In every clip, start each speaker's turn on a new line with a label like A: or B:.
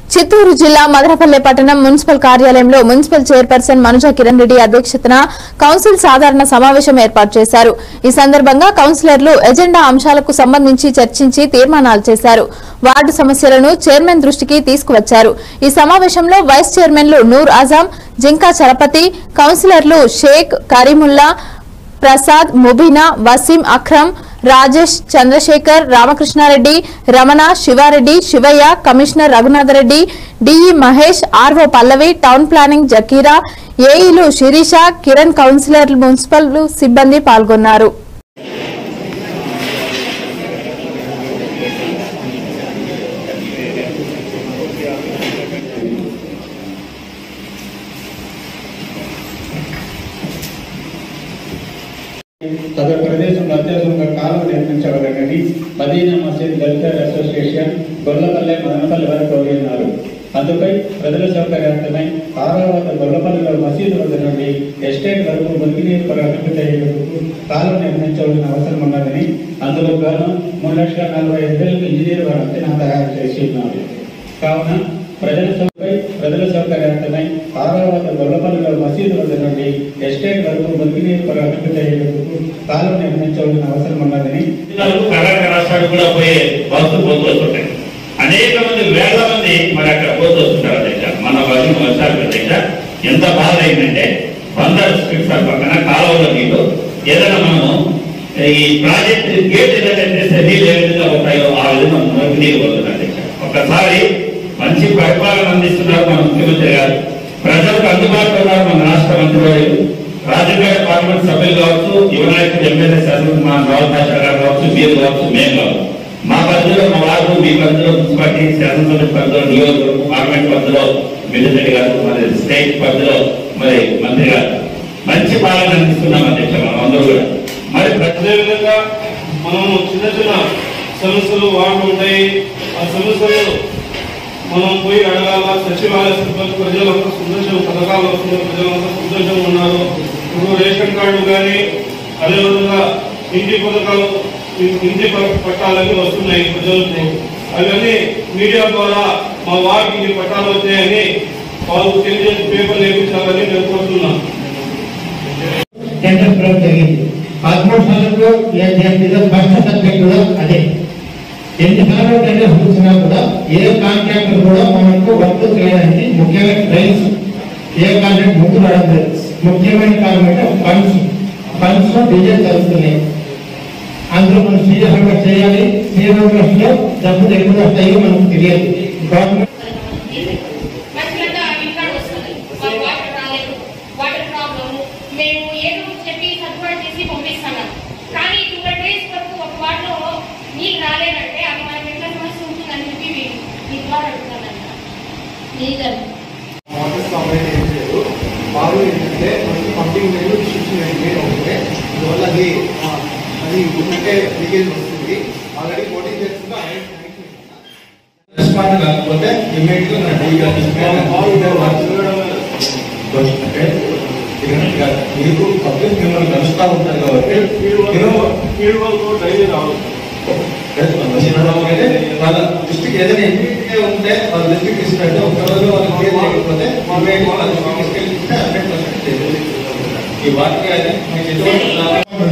A: చిత్తూరు జిల్లా మదనపల్లె పట్టణం మున్సిపల్ కార్యాలయంలో మున్సిపల్ చైర్పర్సన్ మనుజ కిరణ్ రెడ్డి అధ్యక్షతన కౌన్సిల్ సాధారణ సమావేశం ఏర్పాటు చేశారు ఈ సందర్భంగా కౌన్సిలర్లు ఎజెండా అంశాలకు సంబంధించి చర్చించి తీర్మానాలు చేశారు వార్డు సమస్యలను చైర్మన్ దృష్టికి తీసుకువచ్చారు ఈ సమావేశంలో వైస్ చైర్మన్లు నూర్ ఆజం జింకా చలపతి కౌన్సిలర్లు Shaik Karimulla Prasad Mubeena Waseem Akram Rajesh Chandrasekhar Ramakrishna Reddy Ramana Siva Reddy Sivaiah commissioner Raghunatha Reddy D E Mahesh R O Pallavi town planning Zakira ఏఈలు శిరీష కిరణ్ కౌన్సిలర్ మున్సిపల్ సిబ్బంది పాల్గొన్నారు
B: సదరు ప్రదేశంలో అత్యవసరంగా కాలువ నిర్మించబడగని మదీనా మసీద్ వెల్ఫేర్ అసోసియేషన్ గొల్లపల్లె మదనపల్లి వరకు కోరి ఉన్నారు అందుపై ప్రజల సౌకర్యార్థమై ఆరవత గొల్లపల్లిలో మసీదు వద్ద నుండి ఎస్టేట్ వరకు మురికినీరు ప్రవహింపచేయడానికి కాలువ నిర్మించవలసిన అవసరం ఉన్నదని అందులో గాను మూడు లక్షల నలభై ఐదు వేలకు ఇంజనీర్ వారు అంచనా తయారు చేసి ఉన్నారు కావున ప్రజల సౌకర్య ప్రజల సౌకర్యార్థమై ఆరవత గొల్లపల్లిలో మసీదు వద్ద నుండి ఎస్టేట్ వరకు మురికినీరు ప్రవహింపచేయడానికి కాలువ నిర్మించవలసిన అవసరం ఉన్నదని
C: జిల్లాలకు కర్ణాటక రాష్ట్రానికి కూడా పోయే బస్సులు పోతూ వస్తుంటాయి అనేక మంది వేల మంది మరి అక్కడ పోతూ వస్తుంటారు అధ్యక్ష మన వర్షం వర్షాలు అధ్యక్ష ఎంత బాధ అయిందంటే బందర్ స్ట్రీట్ సార్ పక్కన కాలువలో నీళ్ళు ఏదైనా మనము ఈ ప్రాజెక్ట్ గేట్ ఏదైనా చేస్తే నీళ్ళు ఏ విధంగా ఉంటాయో ఆ విధంగా మనకు నీళ్ళు పోతుంది అధ్యక్ష ఒక్కసారి మంచి పరిపాలన అందిస్తున్నారు మన ముఖ్యమంత్రి గారు ప్రజలకు అందుబాటులో ఉన్నారు మన రాష్ట్ర మంత్రివర్యులు రాజకీయ పార్లమెంట్ సభ్యులు కావచ్చు యువనాయకుడు ఎమ్మెల్యే శాసన మా రావు భాష గారు కావచ్చు మీరు కావచ్చు మేము కావచ్చు మా పరిధిలో మా వారు మీ పరిధిలో మున్సిపాలిటీ శాసనసభ పరిధిలో నియోజకవర్గం పార్లమెంట్ పరిధిలో మిలిటరీ గారు మరి స్టేట్ పరిధిలో మరి మంత్రి గారు మంచి పాలన అందిస్తున్నాం అధ్యక్ష మనం అందరూ కూడా మరి ప్రతి
D: అదేవిధంగా మనము చిన్న చిన్న సమస్యలు వాటి ఉంటాయి ఆ సమస్యలు మనం పోయి అడగాల సచివాలయ సిబ్బంది ప్రజలంతా సంతోషం పథకాలు వస్తున్నాయి ప్రజలంతా సంతోషంగా ఉన్నారు ఇప్పుడు రేషన్ కార్డు కానీ అదేవిధంగా ఇంటి పథకాలు ఇన్- ఇంటి ప- పట్టాలన్నీ వస్తున్నాయి ప్రజలకు అవన్నీ మీడియా ద్వారా మా వారికి ఇన్ని పట్టాలు వచ్చాయని వాళ్ళు తెలియజేసి పేపర్లు వేయించాలని నేను కోరుతున్నాను
E: టెండర్ పిలవడం జరిగింది పదమూడు సార్లు ఏదో ఫస్ట్ సబ్జెక్ట్ కూడా అదే ఎన్నిసార్లు టెండర్ పిలిచినా కూడా ఏ కాంట్రాక్టర్ కూడా మనకు వర్క్ చేయడానికి ముఖ్యమైన ట్రైన్స్ ఏ కాంట్రాక్ట్ ముందు రావడం లేదు ముఖ్యమైన కారణం అంటే ఫండ్స్ ఫండ్స్ డిజైన్ జరుగుతున్నాయి అందులో మనం సీఎం చేయాలి సీఎం లో డబ్బులు ఎప్పుడు వస్తాయో మనకు తెలియదు గవర్నమెంట్
F: ఖచ్చితంగా ఇంటికాడ వస్తుంది మాకు వాటర్ రాలేదు వాటర్ ప్రాబ్లమ్ మేము ఏదో ఒకటి చెప్పి సర్దుబాటు చేసి పంపిస్తున్నాం కానీ టూ డేస్ వరకు ఒక వాటిలో నీళ్ళు రాలేదంటే అది మనకి ఎట్లా సమస్య ఉంటుందని చెప్పి మీ- మీ ద్వారా అడుగుతానంట లీగల్
G: వాటర్ స్టాపరేట్ ఏం లేదు వారు ఏంటంటే మనకి పంపింగ్ లేదు డిస్ట్రిబ్యూషన్ లేదు మెయిన్ అవుతుంది అందువల్ల అది ఆ, అది ఉన్నట్టే లీకేజ్ వస్తుంది ఆల్రెడీ పోటింగ్ చేస్తున్నా రెస్పాండ్ కాకపోతే ఇమీడియట్ గా నా డీగా మీకు పబ్లిక్ మిమ్మల్ని కలుస్తూ ఉంటారు కాబట్టి నేను
D: ఫీల్డ్ వాళ్ళు డైలీ రావాలి
G: వాళ్ళ డిస్ట్రిక్ట్ ఏదైనా ఎంపీగా ఉంటే వాళ్ళ డిస్ట్రిక్ట్ ఇచ్చినట్టు ఒక రోజు వాళ్ళకి క్లియర్ చేయకపోతే ఇమీడియట్ వాళ్ళ డిస్ట్రిక్ట్ తీసుకెళ్ళిస్తే హండ్రెడ్ పర్సెంట్ చేయాలి ఈ వాటికి అయితే మీకు ఎటువంటి లాభం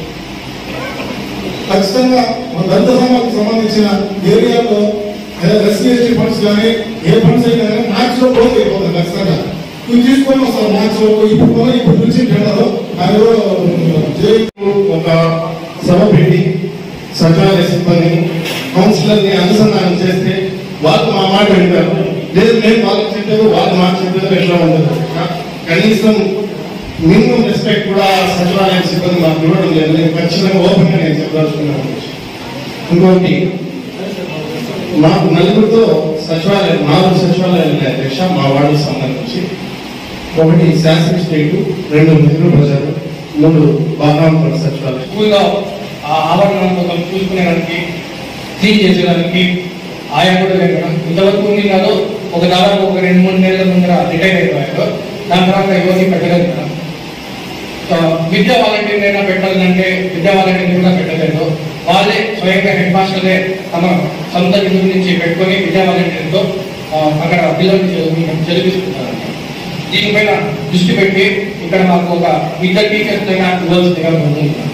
H: ఖచ్చితంగా మన దళిత సమాజానికి సంబంధించిన ఏరియాలో ఎస్సీ ఎస్టీ ఫండ్స్ కానీ ఏ ఫండ్స్ అయినా కానీ మ్యాథ్స్ లో క్లోజ్ అయిపోతుంది ఖచ్చితంగా ఇవి తీసుకొని వస్తారు మ్యాథ్స్ లో ఇప్పుడు కూడా ఇప్పుడు పిలిచి టెండర్ ఆయన ఒక సభ పెట్టి సచివాలయ సిబ్బంది కౌన్సిలర్ ని అనుసంధానం చేస్తే వాళ్ళు మా మాట వింటారు లేదు మేము వాళ్ళకి చెప్పారు వాళ్ళు మాట చెప్పారు ఎట్లా ఉండదు కనీసం మినిమం రెస్పెక్ట్ కూడా సచివాలయ సిబ్బంది మాకు ఇవ్వడం లేదు నేను ఖచ్చితంగా ఓపెన్ గా నేను చెప్పదలుచుకున్నాను ఇంకోటి మాకు నలుగురితో సచివాలయం నాలుగు సచివాలయాలు ఉన్నాయి అధ్యక్ష మా వార్డు సంబంధించి ఒకటి శాసన స్టేట్ రెండు మిత్రుల ప్రజలు మూడు బాగాంపల్లి సచివాలయం
I: స్కూల్లో ఆ ఆవరణం మొత్తం చూసుకునేదానికి క్లీన్ చేసేదానికి ఆయా కూడా లేకుండా ఇంతవరకు ఉంది కాదు ఒక దాదాపు ఒక రెండు మూడు నెలల ముందర రిటైర్ అయిపోయారు దాని తర్వాత ఎవరిని పెట్టలేదు మేడం సో విద్యా వాలంటీర్ అయినా పెట్టాలంటే విద్యా వాలంటీర్ కూడా పెట్టలేదు వాళ్ళే స్వయంగా హెడ్ మాస్టర్లే తమ సొంత నిధుల నుంచి పెట్టుకొని విద్యా వాలంటీర్తో ఆ, అక్కడ పిల్లలు చదివిస్తున్నారండి దీనిపైన దృష్టి పెట్టి ఇక్కడ మాకు ఒక ఇద్దరు టీచర్స్ అయినా ఇవ్వాల్సిందిగా కోరుకుంటున్నాం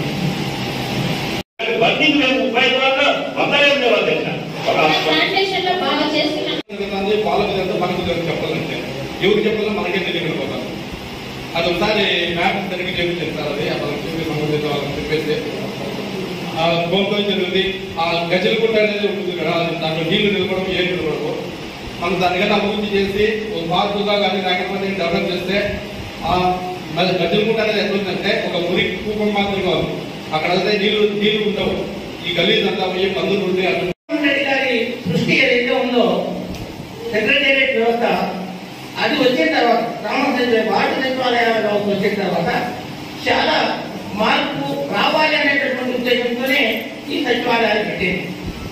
C: వర్కింగ్ మేము ముప్పై ఐదు వరకు వందలే ఉండేవాళ్ళు అధ్యక్ష ఒక
F: శానిటేషన్ లో బాగా చేస్తున్నాం
D: జరుగుతుంది వాళ్ళకి ఎంత మనకు తెలియదు చెప్పాలంటే ఎవరికి చెప్పాలో మనకే తెలియకపోతాం అది ఒకసారి మ్యాప్ సరిగ్గా చెప్పించారు సార్ అది వాళ్ళకి చెప్పి సంబంధిత వాళ్ళకి చెప్పేసి ఆ గోంతో జరుగుతుంది ఆ గజల గుట్ట అనేది ఉంటుంది కదా అది దాంట్లో నీళ్లు నిలబడవు ఏం నిలబడవు మనం దానికన్నా అభివృద్ధి చేసి ఒక పార్కుగా కానీ లేకపోతే డెవలప్ చేస్తే ఆ మళ్ళీ గజల గుట్ట అనేది ఎట్లుందంటే ఒక మురికి కూపం మాత్రమే ఉంది అక్కడ అయితే నీళ్లు నీళ్లు ఉండవు ఈ గలీజ్ అంతా పోయి పందులు ఉంటే అటు
J: రెడ్డి గారి సృష్టి ఏదైతే ఉందో సెక్రటేరియట్ వ్యవస్థ అది వచ్చిన తర్వాత రామచంద్ర వార్డు సచివాలయాల వ్యవస్థ వచ్చిన తర్వాత చాలా మార్పు రావాలి అనేటటువంటి ఉద్దేశంతోనే ఈ సచివాలయాలు పెట్టింది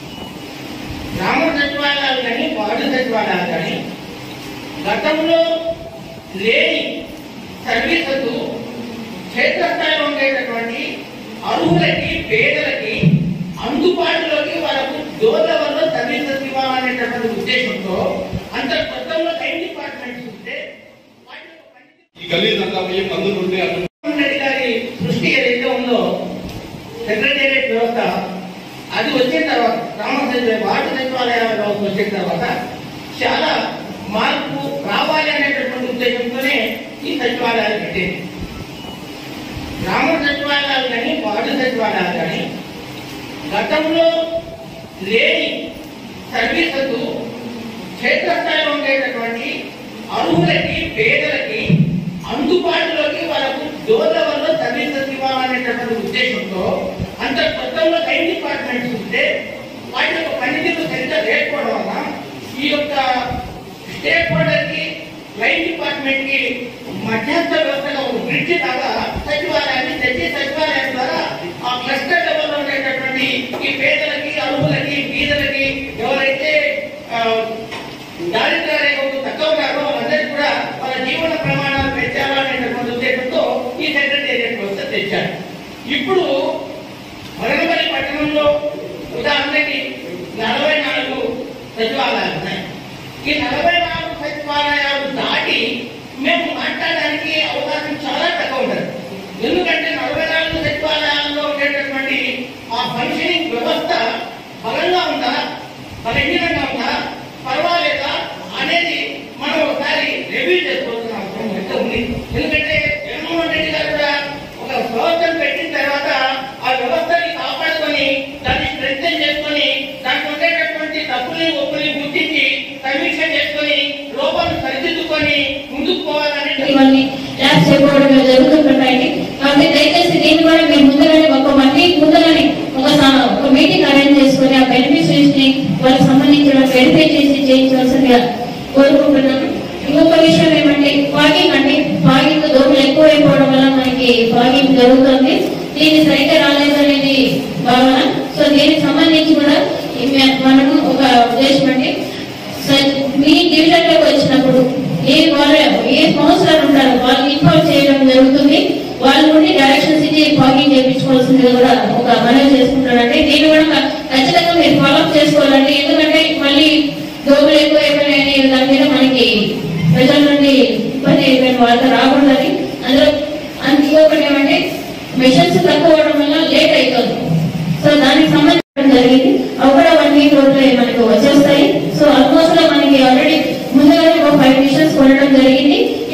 J: గ్రామ సచివాలయాలు కానీ వార్డు సచివాలయాలు కానీ గతంలో లేని సర్వీసెస్ క్షేత్రస్థాయిలో ఉండేటటువంటి అర్హులకి పేదలకి అందుబాటులోకి వాళ్ళకు డోర్ల వల్ల సర్వీసెస్ ఇవ్వాలనేటటువంటి ఉద్దేశంతో అంత కొత్తలో టైం డిపార్ట్మెంట్స్ ఉంటే వాటిలో పని-
D: ఈ గలీజ్ అంతా పోయి పందులు ఉంటే అటు
J: రెడ్డి గారి సృష్టి ఏదైతే ఉందో సెక్రటేరియట్ వ్యవస్థ అది వచ్చిన తర్వాత రామచంద్ర వార్డు సచివాలయాల వ్యవస్థ వచ్చిన తర్వాత చాలా మార్పు రావాలి అనేటటువంటి ఉద్దేశంతోనే ఈ సచివాలయాలు పెట్టింది గ్రామ సచివాలయాలు కానీ వార్డు సచివాలయాలు కానీ గతంలో లేని సర్వీసెస్ క్షేత్రస్థాయిలో ఉండేటటువంటి అర్హులకి పేదలకి అందుబాటులోకి వాళ్ళకు డోర్ల వల్ల సర్వీసెస్ ఇవ్వాలనేటటువంటి ఉద్దేశంతో అంత కొత్తలో టైం డిపార్ట్మెంట్స్ ఉంటే వాటి యొక్క పనితీరు సరిగ్గా లేకపోవడం వల్ల ఈ యొక్క స్టేక్ హోల్డర్ కి లైన్ డిపార్ట్మెంట్ కి మధ్యస్థ వ్యవస్థగా ఒక బ్రిడ్జ్ లాగా సచివాలయాన్ని తెచ్చి సచివాలయం ద్వారా ఆ క్లస్టర్ లెవెల్లో ఉండేటటువంటి ఈ పేదలకి అర్హులకి బీదలకి ఎవరైతే ఆ, దారిద్ర్య రేఖకు తక్కువ ఉన్నారో వాళ్ళందరికీ కూడా వాళ్ళ జీవన ప్రమాణాలు పెంచాలనేటటువంటి ఉద్దేశంతో ఈ సెక్రటేరియట్ వ్యవస్థ తెచ్చారు ఇప్పుడు మరణపల్లి పట్టణంలో ఉదాహరణకి నలభై నాలుగు సచివాలయాలు ఉన్నాయి ఈ నలభై నాలుగు సచివాలయాలు దాటి మేము మాట్లాడడానికి అవకాశం చాలా తక్కువ ఉంటుంది ఎందుకంటే నలభై నాలుగు సచివాలయాల్లో ఉండేటటువంటి ఆ ఫంక్షనింగ్ వ్యవస్థ బలంగా ఉందా బలహీనంగా ఉందా పర్వాలేదా అనేది మనం ఒకసారి రివ్యూ చేసుకోవాల్సిన అవసరం అయితే ఉంది ఎందుకంటే జగన్మోహన్ రెడ్డి గారు కూడా ఒక వ్యవస్థను పెట్టిన తర్వాత ఆ వ్యవస్థని కాపాడుకొని దాన్ని స్ట్రెంగ్ చేసుకొని దాంట్లో ఉండేటటువంటి తప్పుల్ని ఒప్పుల్ని గుర్తించి సమీక్ష చేసుకొని లోపాలను సరిదిద్దుకొని ముందుకు పోవాలనే
K: ఇవన్నీ ల్యాబ్స్ చేయకపోవడం జరుగుతుంటాయండి కాబట్టి దయచేసి దీన్ని కూడా మీరు ముందుగానే ఒక వన్ వీక్ ముందుగానే ఒక స- ఒక మీటింగ్ అరేంజ్ చేసుకొని ఆ బెనిఫిషరీస్ ని వాళ్ళకి సంబంధించిన వెరిఫై చేసి చేయించవలసిందిగా కోరుకుంటున్నాను ఇంకొక విషయం ఏమంటే ఫాగింగ్ అండి ఫాగింగ్ దోమలు ఎక్కువైపోవడం వల్ల మనకి ఫాగింగ్ జరుగుతుంది దీన్ని సరిగ్గా రాలేదు అనేది భావన సో దీనికి సంబంధించి కూడా ఈ మ- మనము ఒక ఉద్దేశం అండి స- మీ డివిజన్ లోకి వచ్చినప్పుడు ఏ వాళ్ళ ఏ కౌన్సిలర్ ఉంటారో వాళ్ళు ఇన్వాల్వ్ చేయడం జరుగుతుంది వాళ్ళ నుండి డైరెక్షన్స్ ఇచ్చి పాకింగ్ చేయించుకోవాల్సింది కూడా ఒక మనవి చేసుకుంటారండి దీన్ని కూడా ఖచ్చితంగా మీరు ఫాలోఅప్ చేసుకోవాలండి ఎందుకంటే మళ్ళీ దోమలు ఎక్కువ అయిపోయినాయని దాని మీద మనకి ప్రజల నుండి ఇబ్బంది అయిపోయిన వాళ్ళకి రాకూడదని అందులో ఇంకొకటి ఏమంటే మిషన్స్ తక్కువ అవడం వల్ల లేట్ అవుతుంది సో దానికి సంబంధించడం జరిగింది అవి కూడా వన్ వీక్ లోపలే మనకు వచ్చేస్తాయి సో ఆల్మోస్ట్ మనకి ఆల్రెడీ ముందుగానే ఒక ఫైవ్ మిషన్స్ కొనడం జరిగింది